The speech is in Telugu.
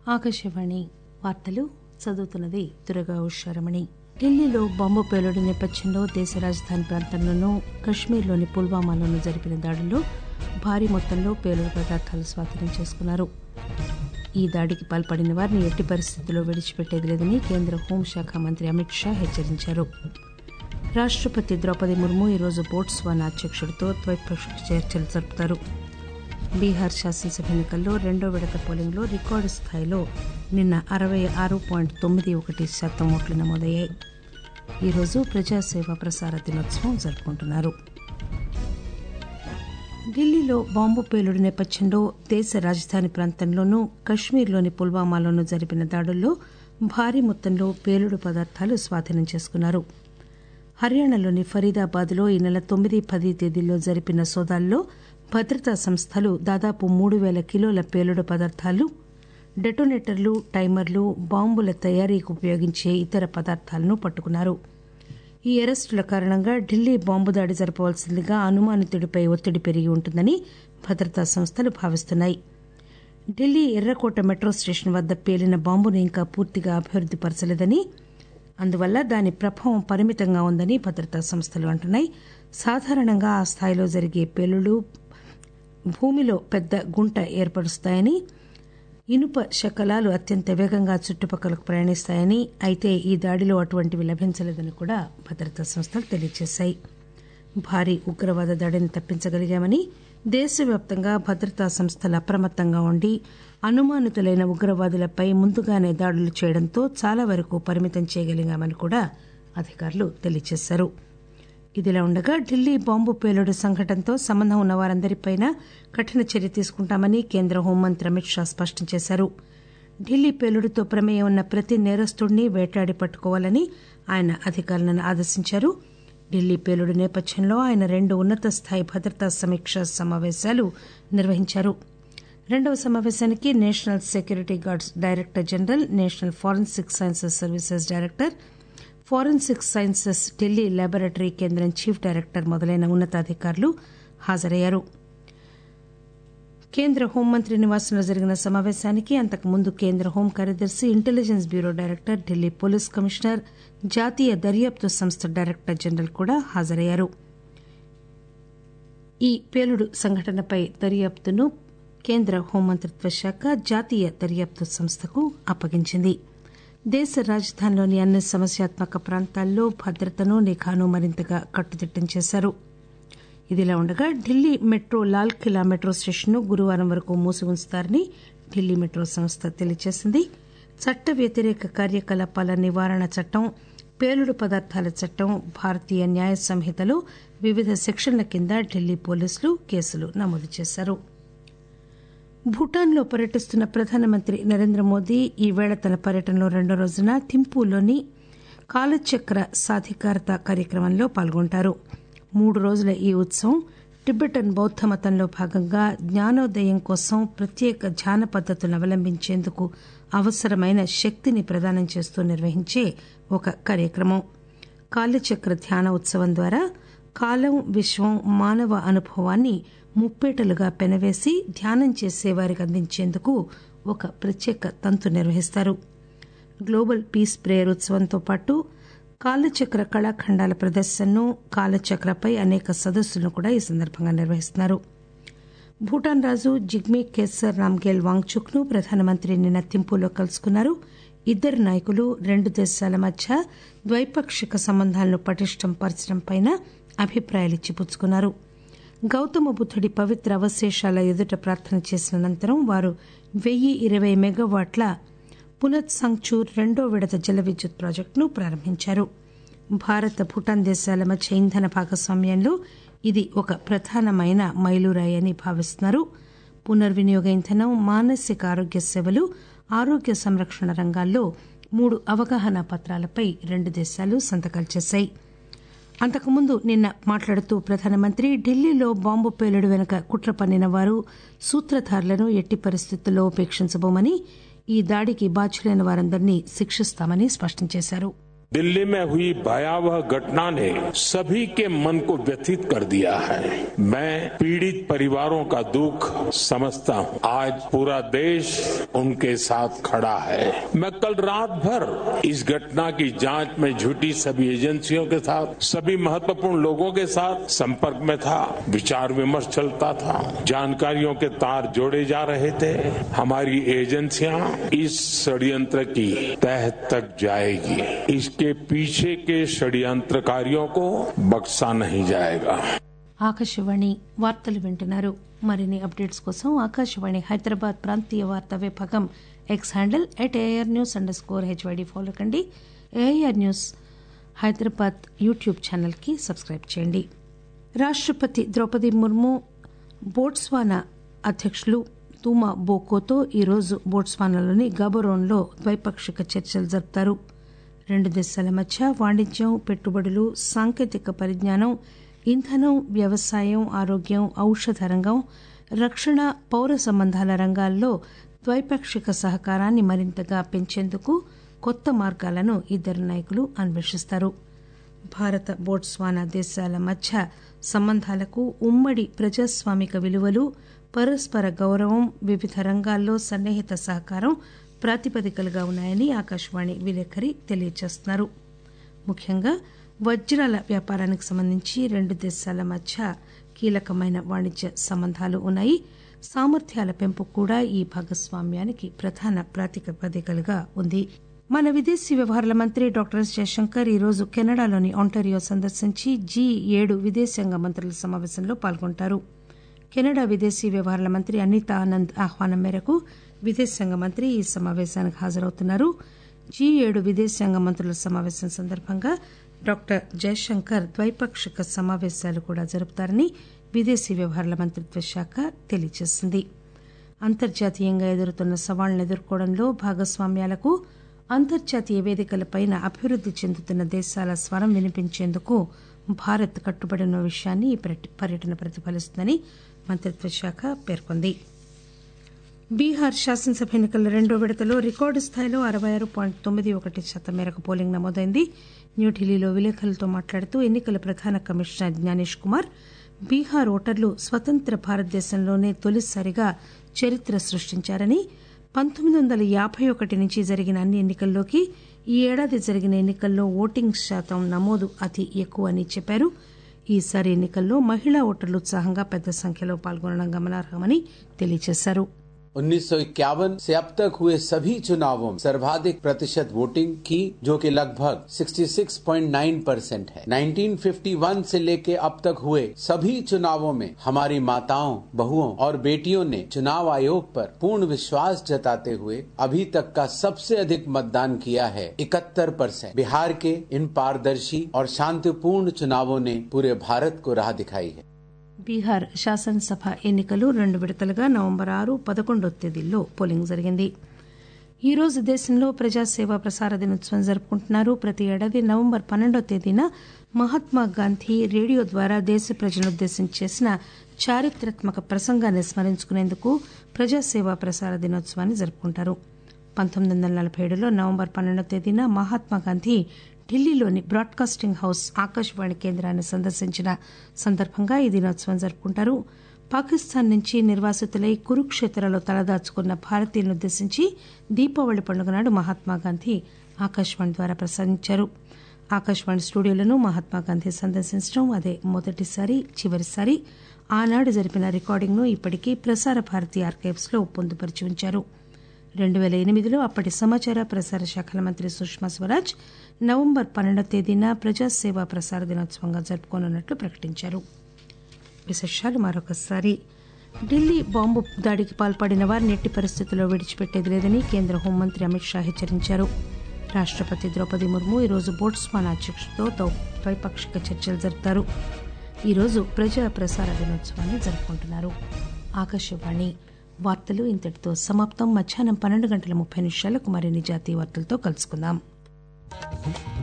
ఆకాశవాణి వార్తలు చదువుతున్నది దురగా ఉషారమణి ఢిల్లీలో బాంబు పేలుడు నేపథ్యంలో దేశ రాజధాని ప్రాంతంలోనూ కశ్మీర్లోని పుల్వామాలోనూ జరిపిన దాడుల్లో భారీ మొత్తంలో పేలుడు పదార్థాలు స్వాధీనం చేసుకున్నారు ఈ దాడికి పాల్పడిన వారిని ఎట్టి పరిస్థితుల్లో విడిచిపెట్టేది లేదని కేంద్ర హోంశాఖ మంత్రి అమిత్ షా హెచ్చరించారు రాష్టపతి ద్రౌపది ముర్ము ఈరోజు బోట్స్వానా అధ్యక్షుడితో ద్వైపాక్షిక చర్చలు జరుపుతారు బీహార్ శాసనసభ ఎన్నికల్లో రెండో విడత పోలింగ్లో రికార్డు స్థాయిలో నిన్న అరవై ఆరు పాయింట్ తొమ్మిది ఒకటి శాతం ఓట్లు నమోదయ్యాయి ఈరోజు ప్రజాసేవ ప్రసార దినోత్సవం జరుపుకుంటున్నారు ఢిల్లీలో బాంబు పేలుడు నేపథ్యంలో దేశ రాజధాని ప్రాంతంలోనూ కశ్మీర్లోని పుల్వామాలోనూ జరిపిన దాడుల్లో భారీ మొత్తంలో పేలుడు పదార్థాలు స్వాధీనం చేసుకున్నారు హర్యానాలోని ఫరీదాబాద్లో ఈ నెల తొమ్మిది పది తేదీల్లో జరిపిన సోదాల్లో భద్రతా సంస్థలు దాదాపు మూడు పేల కిలోల పేలుడు పదార్థాలు డెటోనేటర్లు టైమర్లు బాంబుల తయారీకి ఉపయోగించే ఇతర పదార్థాలను పట్టుకున్నారు ఈ అరెస్టుల కారణంగా ఢిల్లీ బాంబు దాడి జరపవలసిందిగా అనుమానితుడిపై ఒత్తిడి పెరిగి ఉంటుందని భద్రతా సంస్థలు భావిస్తున్నాయి ఢిల్లీ ఎర్రకోట మెట్రో స్టేషన్ వద్ద పేలిన బాంబును ఇంకా పూర్తిగా అభివృద్ది పరచలేదని అందువల్ల దాని ప్రభావం పరిమితంగా ఉందని భద్రతా సంస్థలు అంటున్నాయి సాధారణంగా ఆ స్థాయిలో జరిగే పేలుళ్లు భూమిలో పెద్ద గుంట ఏర్పరుస్తాయని ఇనుప శకలాలు అత్యంత వేగంగా చుట్టుపక్కలకు ప్రయాణిస్తాయని అయితే ఈ దాడిలో అటువంటివి లభించలేదని కూడా భద్రతా సంస్థలు తెలియజేశాయి భారీ ఉగ్రవాద దాడిని తప్పించగలిగామని దేశవ్యాప్తంగా భద్రతా సంస్థలు అప్రమత్తంగా ఉండి అనుమానితులైన ఉగ్రవాదులపై ముందుగానే దాడులు చేయడంతో చాలా వరకు పరిమితం చేయగలిగామని కూడా అధికారులు తెలియజేశారు ఇదిలా ఉండగా ఢిల్లీ బాంబు పేలుడు సంఘటనతో సంబంధం ఉన్న వారందరిపైనా కఠిన చర్య తీసుకుంటామని కేంద్ర హోంమంత్రి అమిత్ షా స్పష్టం చేశారు ఢిల్లీ పేలుడుతో ప్రమేయం ఉన్న ప్రతి నేరస్తుడిని వేటాడి పట్టుకోవాలని ఆయన అధికారులను ఆదేశించారు ఢిల్లీ పేలుడు నేపథ్యంలో ఆయన రెండు ఉన్నత స్థాయి భద్రతా సమీక్ష సమావేశాలు నిర్వహించారు రెండవ సమావేశానికి national security guards director general national forensic sciences services director forensic sciences Delhi laboratory కేంద్రం చీఫ్ డైరెక్టర్ మొదలైన ఉన్నతాధికారులు హాజరయ్యారు కేంద్ర హోంమంత్రి నివాసంలో జరిగిన సమావేశానికి అంతకుముందు కేంద్ర హోం కార్యదర్శి intelligence bureau director Delhi police commissioner జాతీయ దర్యాప్తు సంస్థ డైరెక్టర్ జనరల్ కూడా హాజరయ్యారు ఈ పేలుడు సంఘటనపై దర్యాప్తును కేంద్ర హోంమంత్రిత్వ శాఖ జాతీయ దర్యాప్తు సంస్థకు అప్పగించింది దేశ రాజధానిలోని అన్ని సమస్యాత్మక ప్రాంతాల్లో భద్రతను నిఘాను మరింతగా కట్టుదిట్టం చేశారు ఇదిలా ఉండగా ఢిల్లీ మెట్రో లాల్ కిలా మెట్రో స్టేషన్ను గురువారం వరకు మూసి ఉంచుతారని ఢిల్లీ మెట్రో సంస్థ తెలియజేసింది చట్ట వ్యతిరేక కార్యకలాపాల నివారణ చట్టం పేలుడు పదార్థాల చట్టం భారతీయ న్యాయ సంహితలో వివిధ సెక్షన్ల కింద ఢిల్లీ పోలీసులు కేసులు నమోదు చేశారు భూటాన్లో పర్యటిస్తున్న ప్రధానమంత్రి నరేంద్ర మోదీ ఈవేళ తన పర్యటనలో రెండో రోజున థింపూలోని కాలచక్ర సాధికారత కార్యక్రమంలో పాల్గొంటారు మూడు రోజుల ఈ ఉత్సవం టిబెటన్ బౌద్ధ మతంలో భాగంగా జ్ఞానోదయం కోసం ప్రత్యేక ధ్యాన పద్దతులను అవలంబించేందుకు అవసరమైన శక్తిని ప్రదానం చేస్తూ నిర్వహించే ఒక కార్యక్రమం కాలచక్ర ధ్యాన ఉత్సవం ద్వారా కాలం విశ్వం మానవ అనుభవాన్ని ముప్పేటలుగా పెనవేసి ధ్యానం చేసే వారికి అందించేందుకు ఒక ప్రత్యేక తంతు నిర్వహిస్తారు గ్లోబల్ పీస్ ప్రేయర్ ఉత్సవంతో పాటు కాలచక్ర కళాఖండాల ప్రదర్శనను కాలచక్రపై అనేక సదస్సులను కూడా ఈ సందర్భంగా నిర్వహిస్తున్నారు భూటాన్ రాజు జిగ్మే కేసర్ రామ్గేల్ వాంగ్చుక్ ను ప్రధానమంత్రి నిన్న థింపూలో కలుసుకున్నారు ఇద్దరు నాయకులు రెండు దేశాల మధ్య ద్వైపాక్షిక సంబంధాలను పటిష్టం పరచడంపై అభిప్రాయాలు ఇచ్చిపుచ్చుకున్నారు గౌతమ బుద్ధుడి పవిత్ర అవశేషాల ఎదుట ప్రార్థన చేసిన అనంతరం వారు వెయ్యి ఇరవై మెగావాట్ల పునత్ సంగ్చూర్ రెండో విడత జల విద్యుత్ ప్రాజెక్టును ప్రారంభించారు భారత్ భూటాన్ దేశాల మధ్య ఇంధన భాగస్వామ్యంలో ఇది ఒక ప్రధానమైన మైలురాయి అని భావిస్తున్నారు పునర్వినియోగ ఇంధనం మానసిక ఆరోగ్య సేవలు ఆరోగ్య సంరక్షణ రంగాల్లో మూడు అవగాహన పత్రాలపై రెండు దేశాలు సంతకాలు చేశాయి అంతకుముందు నిన్న మాట్లాడుతూ ప్రధానమంత్రి ఢిల్లీలో బాంబు పేలుడు వెనుక కుట్ర పన్నిన వారు సూత్రధారులను ఎట్టి పరిస్థితుల్లో ఉపేక్షించబోమని ఈ దాడికి బాధ్యులైన వారందరినీ శిక్షిస్తామని స్పష్టం చేశారు दिल्ली में हुई भयावह घटना ने सभी के मन को व्यथित कर दिया है मैं पीड़ित परिवारों का दुख समझता हूं आज पूरा देश उनके साथ खड़ा है मैं कल रात भर इस घटना की जांच में जुटी सभी एजेंसियों के साथ सभी महत्वपूर्ण लोगों के साथ संपर्क में था विचार विमर्श चलता था जानकारियों के तार जोड़े जा रहे थे हमारी एजेंसियां इस षड्यंत्र की तह तक जाएगी इसके पीछे के षड्यंत्रकारियों को बख्शा नहीं जाएगा ఆకాశవాణి వార్తలు వింటున్నారు మరిన్ని అప్డేట్స్ కోసం ఆకాశవాణి హైదరాబాద్ ప్రాంతీయ వార్తా విభాగం X handle at AR news underscore HYD follow కండి ఏఆర్ న్యూస్ హైదరాబాద్ యూట్యూబ్ ఛానల్కి సబ్స్క్రైబ్ చేయండి రాష్టపతి ద్రౌపది ముర్ము బోట్స్వానా అధ్యక్షులు తూమా బోకోతో ఈరోజు బోట్స్వానాలోని గబరోన్లో ద్వైపాక్షిక చర్చలు జరుపుతారు రెండు దేశాల మధ్య వాణిజ్యం పెట్టుబడులు సాంకేతిక పరిజ్ఞానం ఇంధనం వ్యవసాయం ఆరోగ్యం ఔషధ రంగం రక్షణ పౌర సంబంధాల రంగాల్లో ద్వైపాక్షిక సహకారాన్ని మరింతగా పెంచేందుకు కొత్త మార్గాలను ఇద్దరు నాయకులు అన్వేషిస్తారు భారత బోట్స్వానా దేశాల మధ్య సంబంధాలకు ఉమ్మడి ప్రజాస్వామిక విలువలు పరస్పర గౌరవం వివిధ రంగాల్లో సన్నిహిత సహకారం ప్రాతిపదికలుగా ఉన్నాయని ఆకాశవాణి విలేకరి తెలియజేస్తున్నారు ముఖ్యంగా వజ్రాల వ్యాపారానికి సంబంధించి రెండు దేశాల మధ్య కీలకమైన వాణిజ్య సంబంధాలు ఉన్నాయి సామర్థ్యాల పెంపు కూడా ఈ భాగస్వామ్యానికి ప్రధాన ప్రాతిపదికలుగా ఉంది మన విదేశీ వ్యవహారాల మంత్రి డాక్టర్ ఎస్ జయశంకర్ ఈరోజు కెనడాలోని ఆంటారియో సందర్శించి జీ ఏడు విదేశాంగ మంత్రుల సమావేశంలో పాల్గొంటారు కెనడా విదేశీ వ్యవహారాల మంత్రి అనితా ఆనంద్ ఆహ్వానం మేరకు విదేశాంగ మంత్రి ఈ సమావేశానికి హాజరవుతున్నారు జీ ఏడు విదేశాంగ మంత్రుల సమావేశం సందర్భంగా డాక్టర్ జయశంకర్ ద్వైపాక్షిక సమావేశాలు కూడా జరుపుతారని విదేశీ వ్యవహారాల మంత్రిత్వ శాఖ తెలియజేసింది అంతర్జాతీయంగా ఎదురుతున్న సవాళ్లను ఎదుర్కోవడంలో భాగస్వామ్యాలకు అంతర్జాతీయ వేదికలపైన అభివృద్ది చెందుతున్న దేశాల స్వరం వినిపించేందుకు భారత్ కట్టుబడిన విషయాన్ని ఈ పర్యటన ప్రతిఫలిస్తుందని మంత్రిత్వ శాఖ పేర్కొంది బీహార్ శాసనసభ ఎన్నికల రెండో విడతలో రికార్డు స్థాయిలో అరవై ఆరు పాయింట్ తొమ్మిది ఒకటి శాతం మేరకు పోలింగ్ నమోదైంది న్యూఢిల్లీలో విలేకరులతో మాట్లాడుతూ ఎన్నికల ప్రధాన కమిషనర్ జ్ఞానేష్ కుమార్ బీహార్ ఓటర్లు స్వతంత్ర భారతదేశంలోనే తొలిసారిగా చరిత్ర సృష్టించారని పంతొమ్మిది వందల యాబై ఒకటి నుంచి జరిగిన అన్ని ఎన్నికల్లోకి ఈ ఏడాది జరిగిన ఎన్నికల్లో ఓటింగ్ శాతం నమోదు అతి ఎక్కువ అని చెప్పారు ఈసారి ఎన్నికల్లో మహిళా ఓటర్లు ఉత్సాహంగా పెద్ద సంఖ్యలో పాల్గొనడం గమనార్హమని తెలియజేశారు उन्नीस से अब तक हुए सभी चुनावों में सर्वाधिक प्रतिशत वोटिंग की जो कि लगभग 66.9 परसेंट है 1951 से लेके अब तक हुए सभी चुनावों में हमारी माताओं बहुओं और बेटियों ने चुनाव आयोग पर पूर्ण विश्वास जताते हुए अभी तक का सबसे अधिक मतदान किया है इकहत्तर परसेंट बिहार के इन पारदर्शी और शांतिपूर्ण चुनावों ने पूरे भारत को राह दिखाई है బీహార్ శాసనసభ ఎన్నికలు రెండు విడతలుగా నవంబర్ ఆరు పదకొండో తేదీల్లో పోలింగ్ జరిగింది ఈ రోజు దేశంలో ప్రజాసేవ ప్రసార దినోత్సవం జరుపుకుంటున్నారు ప్రతి ఏడాది నవంబర్ పన్నెండో తేదీన మహాత్మా గాంధీ రేడియో ద్వారా దేశ ప్రజలనుద్దేశించి చేసిన చారిత్రాత్మక ప్రసంగాన్ని స్మరించుకునేందుకు ప్రజాసేవ ప్రసార దినోత్సవాన్ని జరుపుకుంటారు పంతొమ్మిది వందల నలభై ఏడులో నవంబర్ పన్నెండో తేదీన మహాత్మా గాంధీ ఢిల్లీలోని బ్రాడ్కాస్టింగ్ హౌస్ ఆకాశవాణి కేంద్రాన్ని సందర్శించిన సందర్భంగా ఈ దినోత్సవం జరుపుకుంటారు పాకిస్తాన్ నుంచి నిర్వాసితులై కురుక్షేత్రలో తలదాచుకున్న భారతీయులను ఉద్దేశించి దీపావళి పండుగ నాడు మహాత్మాగాంధీ ఆకాశవాణి ద్వారా ప్రసాదించారు ఆకాశవాణి స్టూడియోలను మహాత్మాగాంధీ సందర్శించడం అదే మొదటిసారి చివరిసారి ఆనాడు జరిపిన రికార్డింగ్ను ఇప్పటికీ ప్రసార భారతి ఆర్కైవ్స్ లో పొందుపరిచి ఉంచారు రెండు పేల ఎనిమిదిలో అప్పటి సమాచార ప్రసార శాఖల మంత్రి సుష్మా స్వరాజ్ నవంబర్ పన్నెండో తేదీన ప్రజాసేవ ప్రసార దినోత్సవంగా జరుపుకోనున్నట్లు ప్రకటించారు విశేషాలు మరొకసారి ఢిల్లీ బాంబు దాడికి పాల్పడిన వారిని ఎట్టి పరిస్థితుల్లో విడిచిపెట్టేది లేదని కేంద్ర హోంమంత్రి అమిత్ షా హెచ్చరించారు రాష్టపతి ద్రౌపది ముర్ము ఈరోజు బోట్స్వానా అధ్యక్షుడితో ద్వైపాక్షిక చర్చలు జరుపుతారు ఈరోజు ప్రజా ప్రసార దినోత్సవాన్ని జరుపుకుంటున్నారు ఆకాశవాణి వార్తలు ఇంతటితో సమాప్తం మధ్యాహ్నం పన్నెండు గంటల ముప్పై నిమిషాలకు మరిన్ని జాతీయ వార్తలతో కలుసుకుందాం